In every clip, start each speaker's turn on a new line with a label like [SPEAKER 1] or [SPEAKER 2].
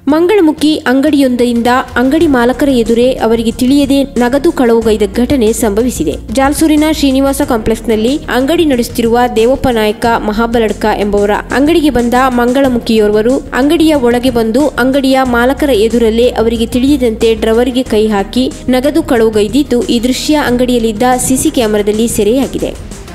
[SPEAKER 1] ಮಂಗಳಮುಖಿ ಅಂಗಡಿಯೊಂದರಿಂದ ಅಂಗಡಿ ಮಾಲಕರ ಎದುರೇ ಅವರಿಗೆ ತಿಳಿಯದೆ ನಗದು ಕಳವುಗೈದ ಘಟನೆ ಸಂಭವಿಸಿದೆ ಜಾಲ್ಸೂರಿನ ಶ್ರೀನಿವಾಸ ಕಾಂಪ್ಲೆಕ್ಸ್ನಲ್ಲಿ ಅಂಗಡಿ ನಡೆಸುತ್ತಿರುವ ದೇವಪ್ಪ ನಾಯಕ ಮಹಾಬಲಡ್ಕ ಎಂಬುವರ ಅಂಗಡಿಗೆ ಬಂದ ಮಂಗಳಮುಖಿಯೋರ್ವರು ಅಂಗಡಿಯ ಒಳಗೆ ಬಂದು ಅಂಗಡಿಯ ಮಾಲಕರ ಎದುರಲ್ಲೇ ಅವರಿಗೆ ತಿಳಿಯದಂತೆ ಡ್ರವರ್ಗೆ ಕೈ ಹಾಕಿ ನಗದು ಕಳವುಗೈದಿದ್ದು ಈ ದೃಶ್ಯ ಅಂಗಡಿಯಲ್ಲಿದ್ದ ಸಿಸಿ ಕ್ಯಾಮೆರಾದಲ್ಲಿ ಸೆರೆಯಾಗಿದೆ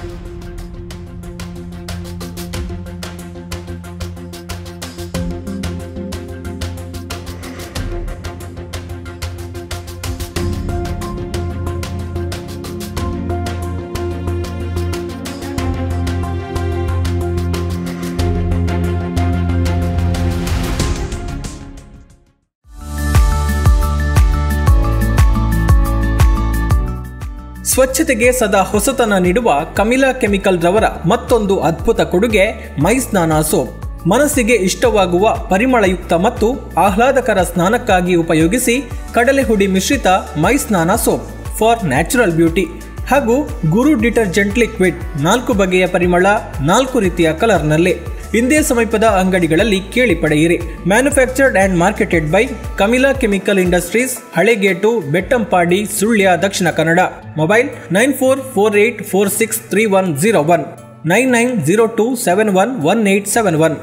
[SPEAKER 2] ಸ್ವಚ್ಛತೆಗೆ ಸದಾ ಹೊಸತನ ನೀಡುವ ಕಮಿಲಾ ಕೆಮಿಕಲ್ ರವರ ಮತ್ತೊಂದು ಅದ್ಭುತ ಕೊಡುಗೆ ಮೈ ಸ್ನಾನ ಸೋಪ್ ಮನಸ್ಸಿಗೆ ಇಷ್ಟವಾಗುವ ಪರಿಮಳಯುಕ್ತ ಮತ್ತು ಆಹ್ಲಾದಕರ ಸ್ನಾನಕ್ಕಾಗಿ ಉಪಯೋಗಿಸಿ ಕಡಲೆ ಹುಡಿ ಮಿಶ್ರಿತ ಮೈ ಸ್ನಾನ ಸೋಪ್ ಫಾರ್ ನ್ಯಾಚುರಲ್ ಬ್ಯೂಟಿ ಹಾಗೂ ಗುರು ಡಿಟರ್ಜೆಂಟ್ ಲಿಕ್ವಿಡ್ ನಾಲ್ಕು ಬಗೆಯ ಪರಿಮಳ ನಾಲ್ಕು ರೀತಿಯ ಕಲರ್ನಲ್ಲಿ ಇಂದೇ ಸಮೀಪದ ಅಂಗಡಿಗಳಲ್ಲಿ ಕೇಳಿ ಪಡೆಯಿರಿ manufactured and marketed by Kamila Chemical Industries Halegate Bettampady Sullia Dakshina Kannada mobile nine four four eight four six three one zero one nine nine zero two seven one one eight seven one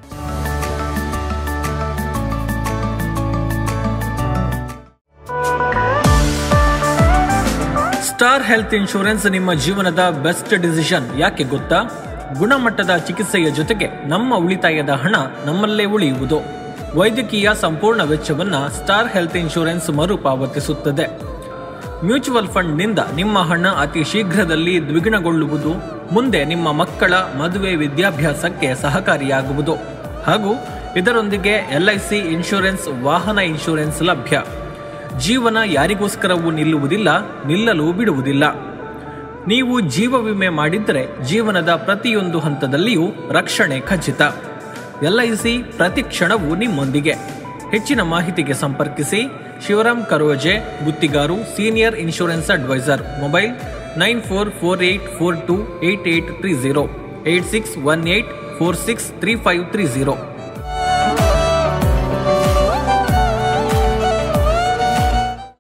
[SPEAKER 2] Star Health Insurance ನಿಮ್ಮ ಜೀವನದ ಬೆಸ್ಟ್ ಡಿಸಿಷನ್ ಯಾಕೆ ಗೊತ್ತಾ ಗುಣಮಟ್ಟದ ಚಿಕಿತ್ಸೆಯ ಜೊತೆಗೆ ನಮ್ಮ ಉಳಿತಾಯದ ಹಣ ನಮ್ಮಲ್ಲೇ ಉಳಿಯುವುದು ವೈದ್ಯಕೀಯ ಸಂಪೂರ್ಣ ವೆಚ್ಚವನ್ನ ಸ್ಟಾರ್ ಹೆಲ್ತ್ ಇನ್ಶೂರೆನ್ಸ್ ಮರುಪಾವತಿಸುತ್ತದೆ ಮ್ಯೂಚುವಲ್ ಫಂಡ್ನಿಂದ ನಿಮ್ಮ ಹಣ ಅತಿ ಶೀಘ್ರದಲ್ಲಿ ದ್ವಿಗುಣಗೊಳ್ಳುವುದು ಮುಂದೆ ನಿಮ್ಮ ಮಕ್ಕಳ ಮದುವೆ ವಿದ್ಯಾಭ್ಯಾಸಕ್ಕೆ ಸಹಕಾರಿಯಾಗುವುದು ಹಾಗೂ ಇದರೊಂದಿಗೆ ಎಲ್ಐಸಿ ಇನ್ಶೂರೆನ್ಸ್ ವಾಹನ ಇನ್ಶೂರೆನ್ಸ್ ಲಭ್ಯ ಜೀವನ ಯಾರಿಗೋಸ್ಕರವೂ ನಿಲ್ಲುವುದಿಲ್ಲ ನಿಲ್ಲಲು ಬಿಡುವುದಿಲ್ಲ ನೀವು ಜೀವ ವಿಮೆ ಮಾಡಿದ್ದರೆ ಜೀವನದ ಪ್ರತಿಯೊಂದು ಹಂತದಲ್ಲಿಯೂ ರಕ್ಷಣೆ ಖಚಿತ ಎಲ್ಐಸಿ ಪ್ರತಿ ಕ್ಷಣವೂ ನಿಮ್ಮೊಂದಿಗೆ ಹೆಚ್ಚಿನ ಮಾಹಿತಿಗೆ ಸಂಪರ್ಕಿಸಿ Shivaram Karoje Guttigaru senior insurance advisor mobile nine four four eight four two eight eight three zero eight six one eight four six three five three zero